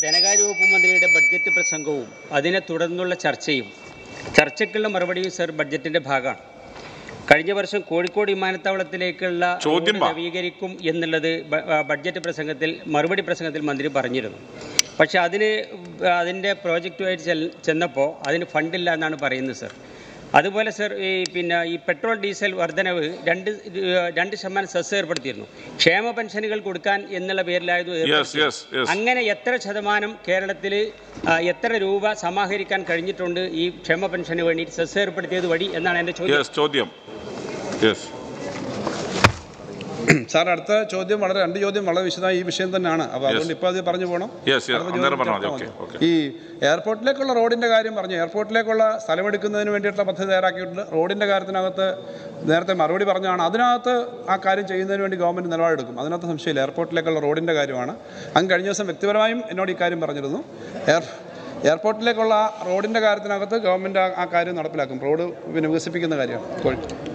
ധനകാര്യ വകുപ്പ് മന്ത്രിയുടെ ബഡ്ജറ്റ് പ്രസംഗവും അതിനെ തുടർന്നുള്ള ചർച്ചയും ചർച്ചയ്ക്കുള്ള മറുപടിയും സർ ബഡ്ജറ്റിന്റെ ഭാഗമാണ് കഴിഞ്ഞ വർഷം കോഴിക്കോട് വിമാനത്താവളത്തിലേക്കുള്ള ചോദ്യം റോഡ് വാ. നവീകരിക്കും എന്നുള്ളത് ബ- ആ, ബഡ്ജറ്റ് പ്രസംഗത്തിൽ മറുപടി പ്രസംഗത്തിൽ മന്ത്രി പറഞ്ഞിരുന്നു പക്ഷെ അതിന് അതിൻ്റെ പ്രോജക്റ്റുമായിട്ട് ചെൽ- ചെന്നപ്പോൾ അതിന് ഫണ്ടില്ല എന്നാണ് പറയുന്നത് സർ അതുപോലെ സർ ഈ പിന്നെ ഈ പെട്രോൾ ഡീസൽ വർധനവ് രണ്ട് ര- രണ്ട് ശതമാനം സെസ് ഏർപ്പെടുത്തിയിരുന്നു ക്ഷേമ പെൻഷനുകൾ കൊടുക്കാൻ എന്നുള്ള പേരിലായത് യെസ് യെസ് യെസ് അങ്ങനെ എത്ര ശതമാനം കേരളത്തിൽ എത്ര രൂപ സമാഹരിക്കാൻ കഴിഞ്ഞിട്ടുണ്ട് ഈ ക്ഷേമ പെൻഷന് വേണ്ടി സെസ് ഏർപ്പെടുത്തിയത് വഴി എന്നാണ് എൻ്റെ ചോദ്യം യെസ് ചോദ്യം യെസ് സാർ അടുത്ത ചോദ്യം വളരെ രണ്ട് ചോദ്യം വളരെ വിശദമായി ഈ വിഷയം തന്നെയാണ് അപ്പോൾ അതുകൊണ്ട് ഇപ്പോൾ അത് പറഞ്ഞു പോകണം Yes, yes. അടുത്ത അന്നേരം ചോദ്യം പറഞ്ഞാൽ മതി. ചോദിച്ചാൽ Okay, മതി. ഈ എയർപോർട്ടിലേക്കുള്ള റോഡിന്റെ കാര്യം പറഞ്ഞു എയർപോർട്ടിലേക്കുള്ള സ്ഥലമെടുക്കുന്നതിന് വേണ്ടിയിട്ടുള്ള പദ്ധതി തയ്യാറാക്കിയിട്ടുണ്ട് റോഡിന്റെ കാര്യത്തിനകത്ത് നേരത്തെ മറുപടി പറഞ്ഞാണ് അതിനകത്ത് ആ കാര്യം ചെയ്യുന്നതിന് വേണ്ടി ഗവൺമെന്റ് നിലപാടെടുക്കും അതിനകത്ത് സംശയമില്ല എയർപോർട്ടിലേക്കുള്ള റോഡിന്റെ കാര്യമാണ് അങ്ങ് കഴിഞ്ഞ ദിവസം വ്യക്തിപരമായും എന്നോട് ഈ കാര്യം പറഞ്ഞിരുന്നു എയർ എയർപോർട്ടിലേക്കുള്ള റോഡിന്റെ കാര്യത്തിനകത്ത് ഗവൺമെന്റ് ആ- ആ കാര്യം നടപ്പിലാക്കും റോഡ് പിന്നെ വികസിപ്പിക്കുന്ന കാര്യമാണ് കോഴി